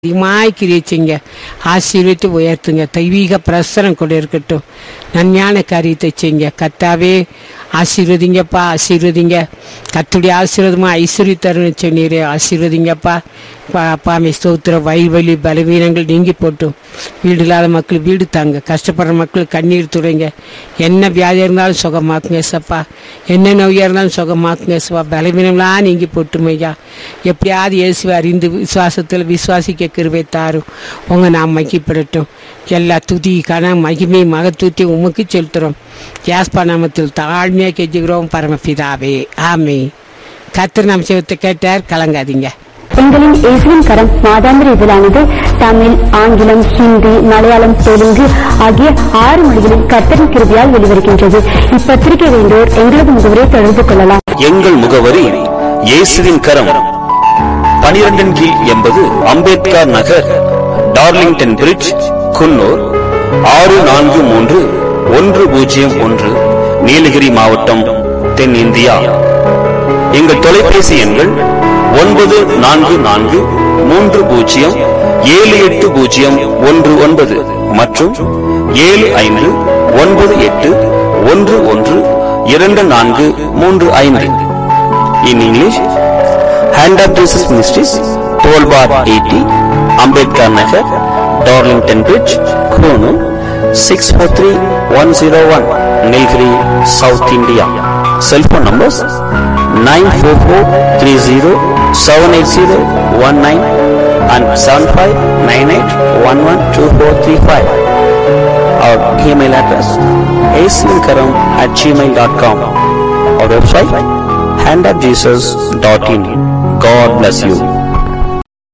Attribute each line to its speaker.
Speaker 1: அதிகமாய் கிரியச்சிங்க ஆசீர்வித்து உயர்த்துங்க தெய்வீக பிரசனம் கொண்டு இருக்கட்டும் நன்மையான காரியத்தை செய்யுங்க கத்தாவே ஆசீர்வதிங்கப்பா ஆசீர்வதிங்க கத்துடைய ஆசீர்வாதமா ஐஸ்வர்ய தருணம் சொன்னீரே ஆசீர்வதிங்கப்பா பா- அப்பா மே ஸ்தோத்திர வயல்வெளி பலவீனங்கள் நீங்கி போட்டும் வீடு இல்லாத மக்கள் வீடு தாங்க கஷ்டப்படுற மக்கள் கண்ணீர் துடைங்க என்ன வியாதி இருந்தாலும் சுகமாக்குங்க சப்பா என்ன நோயாக இருந்தாலும் சுகமாக்குங்க சப்பா பலவீனம்லாம் நீங்கி போட்டும் ஐயா எப்படியாவது இயேசுவை அறிந்து விசுவாசத்தில் விசுவாசிக்க கிருபை தாரும் உங்க நாம் மகிப்படட்டும் எல்லா துதி கன மகிமை மகத்துவத்தை உமக்கு செலுத்துறோம் யாஸ்பா நாமத்தில் தாழ்மையாக கெஞ்சுகிறோம் பரமபிதாவே ஆமே கத்திர நாம் சிவத்தை கேட்டார் கலங்காதீங்க
Speaker 2: எங்களின் இயேசுவின் கரம் மாதாந்திர இதழானது தமிழ் ஆங்கிலம் ஹிந்தி மலையாளம் தெலுங்கு ஆகிய ஆறு மொழிகளில் கர்த்தரின் கிருபையால் வெளிவருகின்றது இப்பத்திரிகை வேண்டோர் எங்களது முகவரை தொடர்பு கொள்ளலாம்
Speaker 3: எங்கள் முகவரி இயேசுவின் கரம் பனிரெண்டின் கீழ் எண்பது அம்பேத்கர் நகர் டார்லிங்டன் பிரிட்ஜ் குன்னூர் ஆறு நான்கு மூன்று ஒன்று பூஜ்ஜியம் ஒன்று நீலகிரி மாவட்டம் தென்னிந்தியா எங்கள் தொலைபேசி எண்கள் ஒன்பது நான்கு நான்கு மூன்று பூஜ்ஜியம் ஏழு எட்டு பூஜ்ஜியம் ஒன்று ஒன்பது மற்றும் ஏழு ஐந்து ஒன்பது எட்டு ஒன்று ஒன்று இரண்டு நான்கு மூன்று ஐந்து in English hand of Jesus ministries toll bar eighty Ambedkar Nagar Darlington bridge Coonoor six four three one zero one Nilgiri south India cellphone numbers nine four four three zero seven eight zero one nine and seven five nine eight one one two four three five our email address ஏசியன்கரம் at gmail dot com our website handofjesus.in. God bless you.